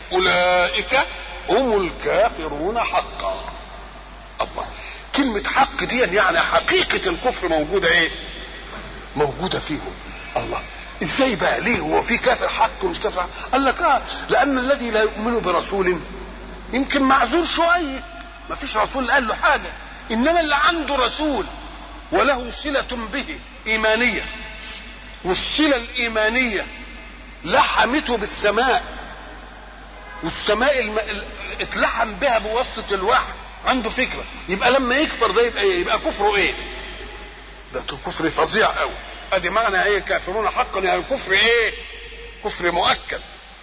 اولئك هم الكافرون حقا الله كلمة حق دي يعني حقيقة الكفر موجودة ايه موجودة فيهم الله ازاي بقى ليه هو في كافر حق ومش كافر حق قال لك اه لان الذي لا يؤمن برسول يمكن معذور شوية ما فيش رسول قال له حاجة انما اللي عنده رسول وله صلة به ايمانية والصلة الايمانية لحمته بالسماء والسماء الم... اتلحم بها بواسطة الوحي عنده فكرة يبقى لما يكفر ده يبقى ايه يبقى كفره ايه ده كفر فظيع قوي ادي معنى ايه كافرون حقا يعني الكفر ايه كفر مؤكد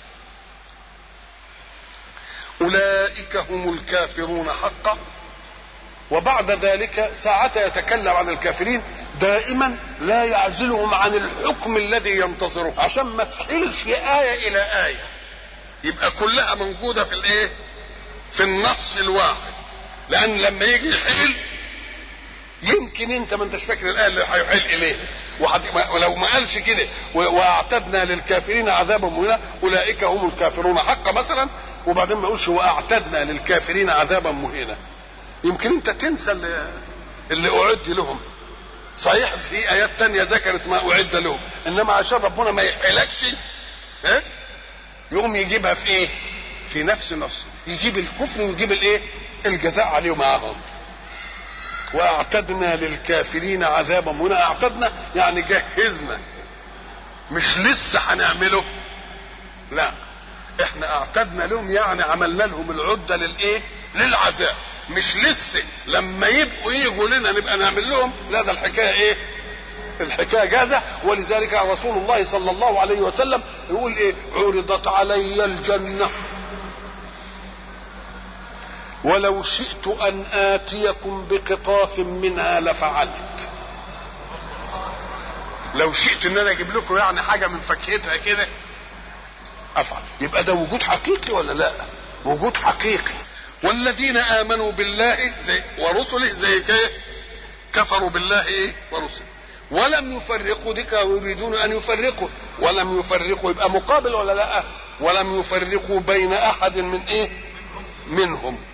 اولئك هم الكافرون حقا وبعد ذلك ساعتها يتكلم عن الكافرين دائما لا يعزلهم عن الحكم الذي ينتظره عشان ما تحيلش آية إلى آية يبقى كلها موجودة في الإيه؟ في النص الواحد لأن لما يجي يحل يمكن أنت ما أنتش فاكر الآية اللي هيحل إليه ولو ما قالش كده واعتدنا للكافرين عذابا مهينا اولئك هم الكافرون حقا مثلا وبعدين ما يقولش واعتدنا للكافرين عذابا مهينا يمكن انت تنسى اللي, اللي اعد لهم صحيح في ايات تانية ذكرت ما اعد لهم انما عشان ربنا ما يحيلكش ها يقوم يجيبها في ايه في نفس نص يجيب الكفر ويجيب الايه الجزاء عليه معاهم واعتدنا للكافرين عذابا مهينا اعتدنا يعني جهزنا مش لسه هنعمله لا احنا اعتدنا لهم يعني عملنا لهم العده للايه للعذاب مش لسه لما يبقوا يجوا لنا نبقى نعمل لهم لا ده الحكايه ايه الحكايه جاهزه ولذلك رسول الله صلى الله عليه وسلم يقول ايه عرضت علي الجنه ولو شئت ان اتيكم بقطاف منها لفعلت لو شئت ان انا اجيب لكم يعني حاجه من فاكهتها كده افعل يبقى ده وجود حقيقي ولا لا وجود حقيقي والذين امنوا بالله زي ورسله زي كده كفروا بالله ايه ورسله ولم يفرقوا ديك ويريدون ان يفرقوا ولم يفرقوا يبقى مقابل ولا لا ولم يفرقوا بين احد من ايه منهم